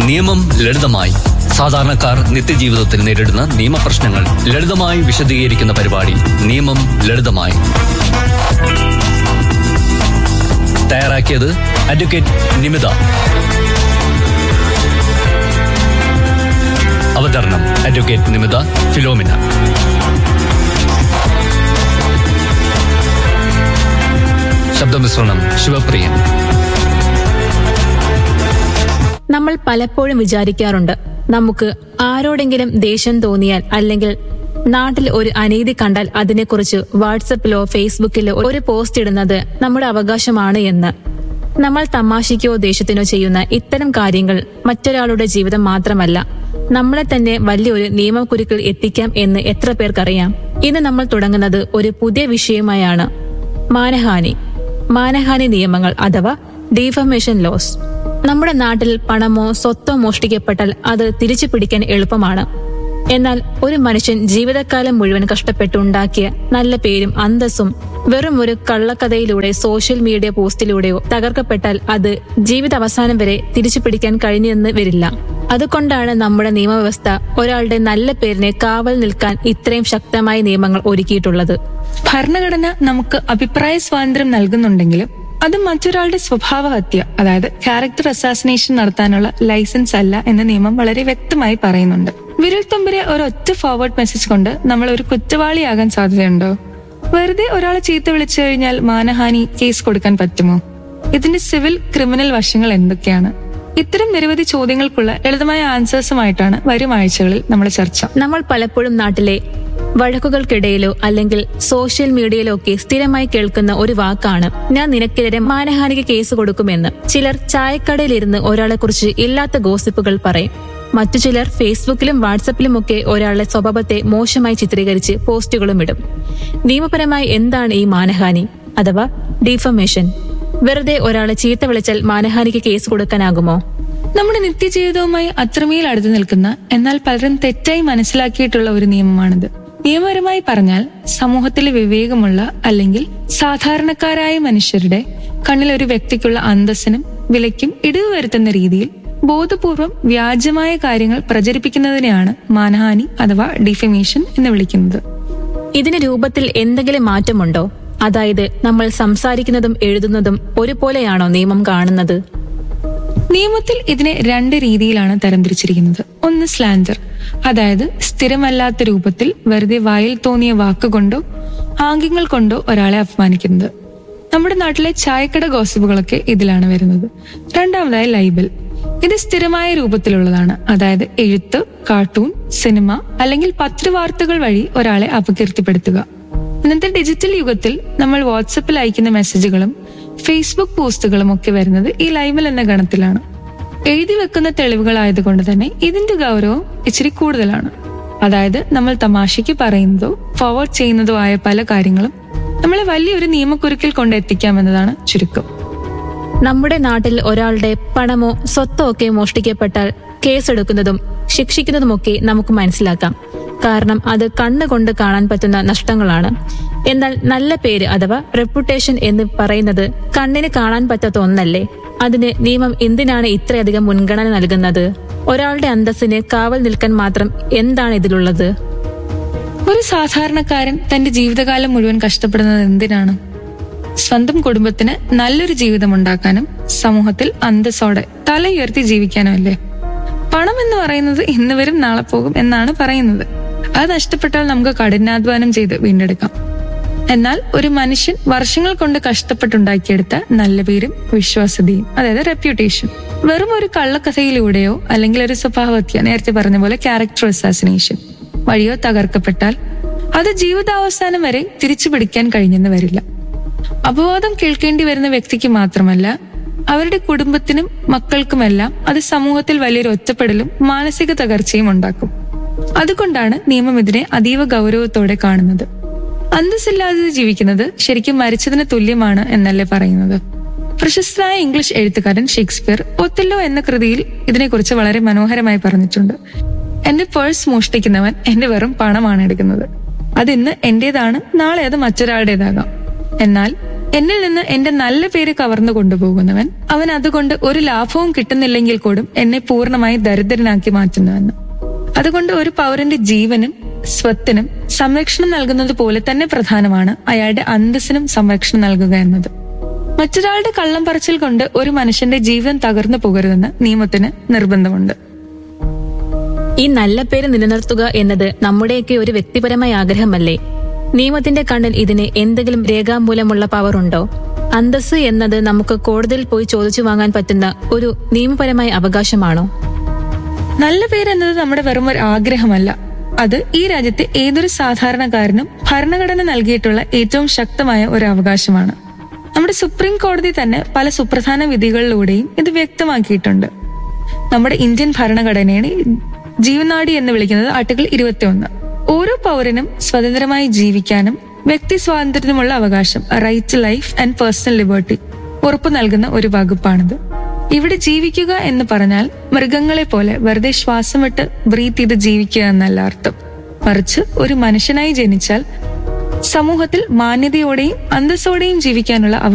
നിയമം ലളിതമായി സാധാരണക്കാർ നിത്യജീവിതത്തിൽ നേരിടുന്ന നിയമപ്രശ്നങ്ങൾ ലളിതമായി വിശദീകരിക്കുന്ന പരിപാടി നിയമം ലളിതമായി തയ്യാറാക്കിയത് അഡ്വക്കേറ്റ് നിമിത അവതരണം അഡ്വക്കേറ്റ് നിമിത ഫിലോമിന ശബ്ദമിശ്രണം ശിവപ്രിയൻ നമ്മൾ പലപ്പോഴും വിചാരിക്കാറുണ്ട് നമുക്ക് ആരോടെങ്കിലും ദേഷ്യം തോന്നിയാൽ അല്ലെങ്കിൽ നാട്ടിൽ ഒരു അനീതി കണ്ടാൽ അതിനെക്കുറിച്ച് വാട്സപ്പിലോ ഫേസ്ബുക്കിലോ ഒരു പോസ്റ്റ് ഇടുന്നത് നമ്മുടെ അവകാശമാണ് എന്ന് നമ്മൾ തമാശയ്ക്കോ ദേഷ്യത്തിനോ ചെയ്യുന്ന ഇത്തരം കാര്യങ്ങൾ മറ്റൊരാളുടെ ജീവിതം മാത്രമല്ല നമ്മളെ തന്നെ വലിയൊരു നിയമക്കുരുക്കിൽ എത്തിക്കാം എന്ന് എത്ര പേർക്കറിയാം ഇന്ന് നമ്മൾ തുടങ്ങുന്നത് ഒരു പുതിയ വിഷയമായാണ് മാനഹാനി മാനഹാനി നിയമങ്ങൾ അഥവാ ഡീഫമേഷൻ ലോസ് നമ്മുടെ നാട്ടിൽ പണമോ സ്വത്തോ മോഷ്ടിക്കപ്പെട്ടാൽ അത് തിരിച്ചു പിടിക്കാൻ എളുപ്പമാണ് എന്നാൽ ഒരു മനുഷ്യൻ ജീവിതകാലം മുഴുവൻ കഷ്ടപ്പെട്ടുണ്ടാക്കിയ നല്ല പേരും അന്തസ്സും വെറും ഒരു കള്ളക്കഥയിലൂടെ സോഷ്യൽ മീഡിയ പോസ്റ്റിലൂടെയോ തകർക്കപ്പെട്ടാൽ അത് ജീവിത അവസാനം വരെ തിരിച്ചു പിടിക്കാൻ കഴിഞ്ഞെന്ന് വരില്ല അതുകൊണ്ടാണ് നമ്മുടെ നിയമവ്യവസ്ഥ ഒരാളുടെ നല്ല പേരിനെ കാവൽ നിൽക്കാൻ ഇത്രയും ശക്തമായ നിയമങ്ങൾ ഒരുക്കിയിട്ടുള്ളത് ഭരണഘടന നമുക്ക് അഭിപ്രായ സ്വാതന്ത്ര്യം നൽകുന്നുണ്ടെങ്കിലും അത് മറ്റൊരാളുടെ സ്വഭാവഹത്യ അതായത് ക്യാരക്ടർ അസാസിനേഷൻ നടത്താനുള്ള ലൈസൻസ് അല്ല എന്ന നിയമം വളരെ വ്യക്തമായി പറയുന്നുണ്ട് വിരൽത്തുമ്പിലെ ഒരൊറ്റ ഫോർവേഡ് മെസ്സേജ് കൊണ്ട് നമ്മൾ ഒരു കുറ്റവാളിയാകാൻ സാധ്യതയുണ്ടോ വെറുതെ ഒരാളെ ചീത്ത വിളിച്ചു കഴിഞ്ഞാൽ മാനഹാനി കേസ് കൊടുക്കാൻ പറ്റുമോ ഇതിന്റെ സിവിൽ ക്രിമിനൽ വശങ്ങൾ എന്തൊക്കെയാണ് ഇത്തരം നിരവധി ചോദ്യങ്ങൾക്കുള്ള ലളിതമായ ആൻസേഴ്സുമായിട്ടാണ് വരും ആഴ്ചകളിൽ നമ്മുടെ ചർച്ച നമ്മൾ പലപ്പോഴും നാട്ടിലെ വഴക്കുകൾക്കിടയിലോ അല്ലെങ്കിൽ സോഷ്യൽ മീഡിയയിലോ ഒക്കെ സ്ഥിരമായി കേൾക്കുന്ന ഒരു വാക്കാണ് ഞാൻ നിനക്കെതിരെ മാനഹാനിക്ക് കേസ് കൊടുക്കുമെന്ന് ചിലർ ചായക്കടയിലിരുന്ന് ഒരാളെ കുറിച്ച് ഇല്ലാത്ത ഗോസിപ്പുകൾ പറയും മറ്റു ചിലർ ഫേസ്ബുക്കിലും വാട്സപ്പിലും ഒക്കെ ഒരാളുടെ സ്വഭാവത്തെ മോശമായി ചിത്രീകരിച്ച് പോസ്റ്റുകളും ഇടും നിയമപരമായി എന്താണ് ഈ മാനഹാനി അഥവാ ഡീഫമേഷൻ വെറുതെ ഒരാളെ ചീത്ത വിളിച്ചാൽ മാനഹാനിക്ക് കേസ് കൊടുക്കാനാകുമോ നമ്മുടെ നിത്യജീവിതവുമായി അത്രമേൽ അടുത്തു നിൽക്കുന്ന എന്നാൽ പലരും തെറ്റായി മനസ്സിലാക്കിയിട്ടുള്ള ഒരു നിയമമാണിത് നിയമപരമായി പറഞ്ഞാൽ സമൂഹത്തിലെ വിവേകമുള്ള അല്ലെങ്കിൽ സാധാരണക്കാരായ മനുഷ്യരുടെ കണ്ണിൽ ഒരു വ്യക്തിക്കുള്ള അന്തസ്സിനും വിലയ്ക്കും ഇടിവ് വരുത്തുന്ന രീതിയിൽ ബോധപൂർവം വ്യാജമായ കാര്യങ്ങൾ പ്രചരിപ്പിക്കുന്നതിനെയാണ് മാനഹാനി അഥവാ ഡിഫമേഷൻ എന്ന് വിളിക്കുന്നത് ഇതിന് രൂപത്തിൽ എന്തെങ്കിലും മാറ്റമുണ്ടോ അതായത് നമ്മൾ സംസാരിക്കുന്നതും എഴുതുന്നതും ഒരുപോലെയാണോ നിയമം കാണുന്നത് നിയമത്തിൽ ഇതിനെ രണ്ട് രീതിയിലാണ് തരംതിരിച്ചിരിക്കുന്നത് ഒന്ന് സ്ലാൻഡർ അതായത് സ്ഥിരമല്ലാത്ത രൂപത്തിൽ വെറുതെ വായിൽ തോന്നിയ വാക്കുകൊണ്ടോ ആംഗ്യങ്ങൾ കൊണ്ടോ ഒരാളെ അപമാനിക്കുന്നത് നമ്മുടെ നാട്ടിലെ ചായക്കട ഗോസിപ്പുകളൊക്കെ ഇതിലാണ് വരുന്നത് രണ്ടാമതായി ലൈബൽ ഇത് സ്ഥിരമായ രൂപത്തിലുള്ളതാണ് അതായത് എഴുത്ത് കാർട്ടൂൺ സിനിമ അല്ലെങ്കിൽ പത്രവാർത്തകൾ വഴി ഒരാളെ അപകീർത്തിപ്പെടുത്തുക ഇന്നത്തെ ഡിജിറ്റൽ യുഗത്തിൽ നമ്മൾ വാട്സപ്പിൽ അയക്കുന്ന മെസ്സേജുകളും ഫേസ്ബുക്ക് പോസ്റ്റുകളും ഒക്കെ വരുന്നത് ഈ ലൈബൽ എന്ന ഗണത്തിലാണ് എഴുതി വെക്കുന്ന തെളിവുകളായതുകൊണ്ട് തന്നെ ഇതിന്റെ ഗൗരവം ഇച്ചിരി കൂടുതലാണ് അതായത് നമ്മൾ തമാശയ്ക്ക് പറയുന്നതോ ഫോർവേഡ് ചെയ്യുന്നതോ ആയ പല കാര്യങ്ങളും നമ്മളെ വലിയൊരു നിയമക്കുരുക്കിൽ കൊണ്ടെത്തിക്കാമെന്നതാണ് ചുരുക്കം നമ്മുടെ നാട്ടിൽ ഒരാളുടെ പണമോ സ്വത്തോ ഒക്കെ മോഷ്ടിക്കപ്പെട്ടാൽ കേസെടുക്കുന്നതും ശിക്ഷിക്കുന്നതുമൊക്കെ നമുക്ക് മനസ്സിലാക്കാം കാരണം അത് കണ്ണുകൊണ്ട് കാണാൻ പറ്റുന്ന നഷ്ടങ്ങളാണ് എന്നാൽ നല്ല പേര് അഥവാ റെപ്യൂട്ടേഷൻ എന്ന് പറയുന്നത് കണ്ണിന് കാണാൻ പറ്റാത്ത ഒന്നല്ലേ അതിന് നിയമം എന്തിനാണ് ഇത്രയധികം മുൻഗണന നൽകുന്നത് ഒരാളുടെ അന്തസ്സിന് കാവൽ നിൽക്കാൻ മാത്രം എന്താണ് ഇതിലുള്ളത് ഒരു സാധാരണക്കാരൻ തന്റെ ജീവിതകാലം മുഴുവൻ കഷ്ടപ്പെടുന്നത് എന്തിനാണ് സ്വന്തം കുടുംബത്തിന് നല്ലൊരു ജീവിതം ഉണ്ടാക്കാനും സമൂഹത്തിൽ അന്തസ്സോടെ തല ഉയർത്തി ജീവിക്കാനും അല്ലേ പണം എന്ന് പറയുന്നത് ഇന്ന് വരും നാളെ പോകും എന്നാണ് പറയുന്നത് അത് നഷ്ടപ്പെട്ടാൽ നമുക്ക് കഠിനാധ്വാനം ചെയ്ത് വീണ്ടെടുക്കാം എന്നാൽ ഒരു മനുഷ്യൻ വർഷങ്ങൾ കൊണ്ട് കഷ്ടപ്പെട്ടുണ്ടാക്കിയെടുത്ത നല്ല പേരും വിശ്വാസ്യതയും അതായത് റെപ്യൂട്ടേഷൻ വെറും ഒരു കള്ളക്കഥയിലൂടെയോ അല്ലെങ്കിൽ ഒരു സ്വഭാവത്യ നേരത്തെ പറഞ്ഞ പോലെ ക്യാരക്ടർ അസാസിനേഷൻ വഴിയോ തകർക്കപ്പെട്ടാൽ അത് ജീവിതാവസാനം വരെ തിരിച്ചു പിടിക്കാൻ കഴിഞ്ഞെന്ന് വരില്ല അപവാദം കേൾക്കേണ്ടി വരുന്ന വ്യക്തിക്ക് മാത്രമല്ല അവരുടെ കുടുംബത്തിനും മക്കൾക്കുമെല്ലാം അത് സമൂഹത്തിൽ വലിയൊരു ഒറ്റപ്പെടലും മാനസിക തകർച്ചയും ഉണ്ടാക്കും അതുകൊണ്ടാണ് നിയമം ഇതിനെ അതീവ ഗൗരവത്തോടെ കാണുന്നത് അന്തസ്സില്ലാതെ ജീവിക്കുന്നത് ശരിക്കും മരിച്ചതിന് തുല്യമാണ് എന്നല്ലേ പറയുന്നത് പ്രശസ്തനായ ഇംഗ്ലീഷ് എഴുത്തുകാരൻ ഷേക്സ്പിയർ ഒത്തല്ലോ എന്ന കൃതിയിൽ ഇതിനെക്കുറിച്ച് വളരെ മനോഹരമായി പറഞ്ഞിട്ടുണ്ട് എന്റെ പേഴ്സ് മോഷ്ടിക്കുന്നവൻ എന്റെ വെറും പണമാണ് എടുക്കുന്നത് അതിന്ന് എന്റേതാണ് നാളെ അത് മറ്റൊരാളുടേതാകാം എന്നാൽ എന്നിൽ നിന്ന് എന്റെ നല്ല പേര് കവർന്നു കൊണ്ടുപോകുന്നവൻ അവൻ അതുകൊണ്ട് ഒരു ലാഭവും കിട്ടുന്നില്ലെങ്കിൽ കൂടും എന്നെ പൂർണ്ണമായി ദരിദ്രനാക്കി മാറ്റുന്നുവെന്ന് അതുകൊണ്ട് ഒരു പൗരന്റെ ജീവനും സ്വത്തിനും സംരക്ഷണം നൽകുന്നത് പോലെ തന്നെ പ്രധാനമാണ് അയാളുടെ അന്തസ്സിനും സംരക്ഷണം നൽകുക എന്നത് മറ്റൊരാളുടെ കള്ളം പറച്ചിൽ കൊണ്ട് ഒരു മനുഷ്യന്റെ ജീവൻ തകർന്നു പോകരുതെന്ന് നിയമത്തിന് നിർബന്ധമുണ്ട് ഈ നല്ല പേര് നിലനിർത്തുക എന്നത് നമ്മുടെയൊക്കെ ഒരു വ്യക്തിപരമായ ആഗ്രഹമല്ലേ നിയമത്തിന്റെ കണ്ണിൽ ഇതിന് എന്തെങ്കിലും രേഖാമൂലമുള്ള പവർ ഉണ്ടോ അന്തസ് എന്നത് നമുക്ക് കോടതിയിൽ പോയി ചോദിച്ചു വാങ്ങാൻ പറ്റുന്ന ഒരു നിയമപരമായ അവകാശമാണോ നല്ല പേര് എന്നത് നമ്മുടെ വെറും ഒരു ആഗ്രഹമല്ല അത് ഈ രാജ്യത്തെ ഏതൊരു സാധാരണക്കാരനും ഭരണഘടന നൽകിയിട്ടുള്ള ഏറ്റവും ശക്തമായ ഒരു അവകാശമാണ് നമ്മുടെ സുപ്രീം കോടതി തന്നെ പല സുപ്രധാന വിധികളിലൂടെയും ഇത് വ്യക്തമാക്കിയിട്ടുണ്ട് നമ്മുടെ ഇന്ത്യൻ ഭരണഘടനയാണ് ജീവനാടി എന്ന് വിളിക്കുന്നത് ആർട്ടിക്കിൾ ഇരുപത്തിയൊന്ന് ഓരോ പൗരനും സ്വതന്ത്രമായി ജീവിക്കാനും വ്യക്തി സ്വാതന്ത്ര്യത്തിനുമുള്ള അവകാശം right to life and personal liberty ഉറപ്പു നൽകുന്ന ഒരു വകുപ്പാണിത് ഇവിടെ ജീവിക്കുക എന്ന് പറഞ്ഞാൽ മൃഗങ്ങളെ പോലെ വെറുതെ ശ്വാസം വിട്ട് ബ്രീത്ത് ചെയ്ത് ജീവിക്കുക എന്നല്ല അർത്ഥം മറിച്ച് ഒരു മനുഷ്യനായി ജനിച്ചാൽ സമൂഹത്തിൽ മാന്യതയോടെയും അന്തസ്സോടെയും ജീവിക്കാനുള്ള അവകാശം